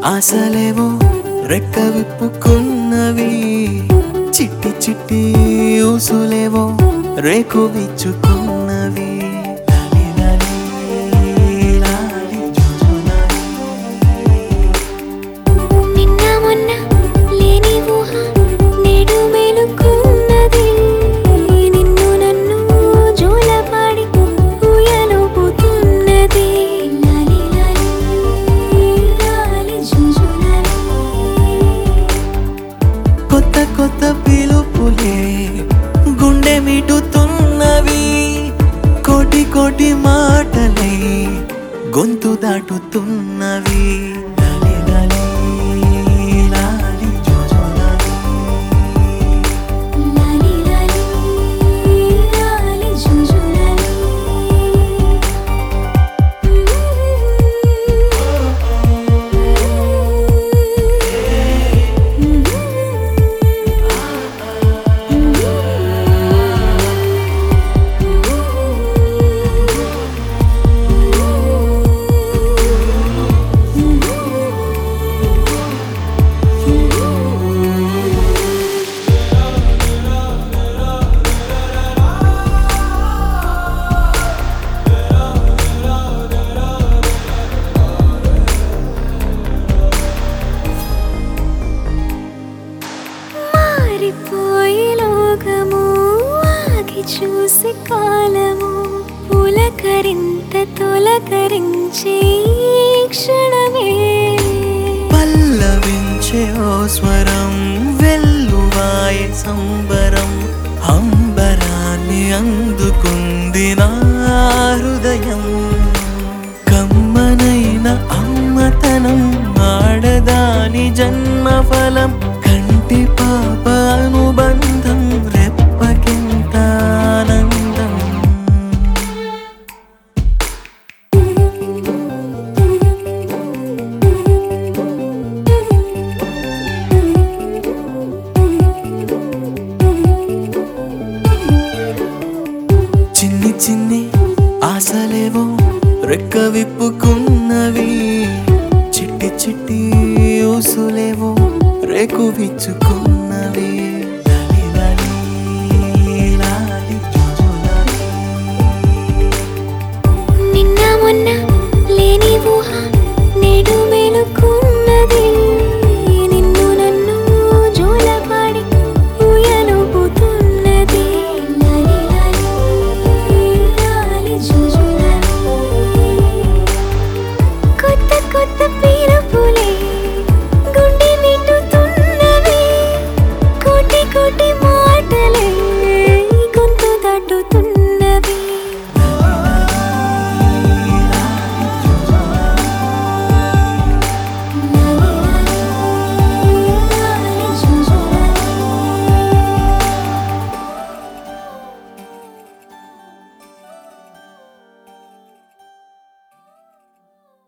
ఆశలేవో రెక్క విప్పుకున్నవి చిట్టి చిట్టి ఊసులేవో రేకు విచ్చుకున్నవి లాలి లాలి లాలి జుజులాలి. నిన్న మొన్న లేని ఊహ నేడు మేలుకున్నది నిన్ను నన్ను జోలపాడి ఊయలుపుతున్నది లాలి లాలి లాలి జుజులాలి కొత్త కొత్త పిలుపులే గుండె మిటుతున్నవి కోటి కోటి మాటలే గొంతు దాటుతున్నవి లాలి లాలి లాలి జోజోలాలి. లాలి లాలి లాలి జుజులాలి మారిపోయి లోకము ఆగి చూసి కాలము పులకరింత తొలకరించే ఈ క్షణమే పల్లవించే ఓ స్వరం వెల్లువాయే సంబరం అంబరాన్ని అందుకుంది నా హృదయం కమ్మనైన అమ్మతనం ఆడదాని జన్మఫలం కంటి పాప అనుబంధం రెప్పకెంత ఆనందం చిన్ని చిన్ని ఆశలేవో రెక్క విప్పుకున్నవి చిట్టి చిట్టి ఊసులేవో రేకు విచ్చుకున్నవి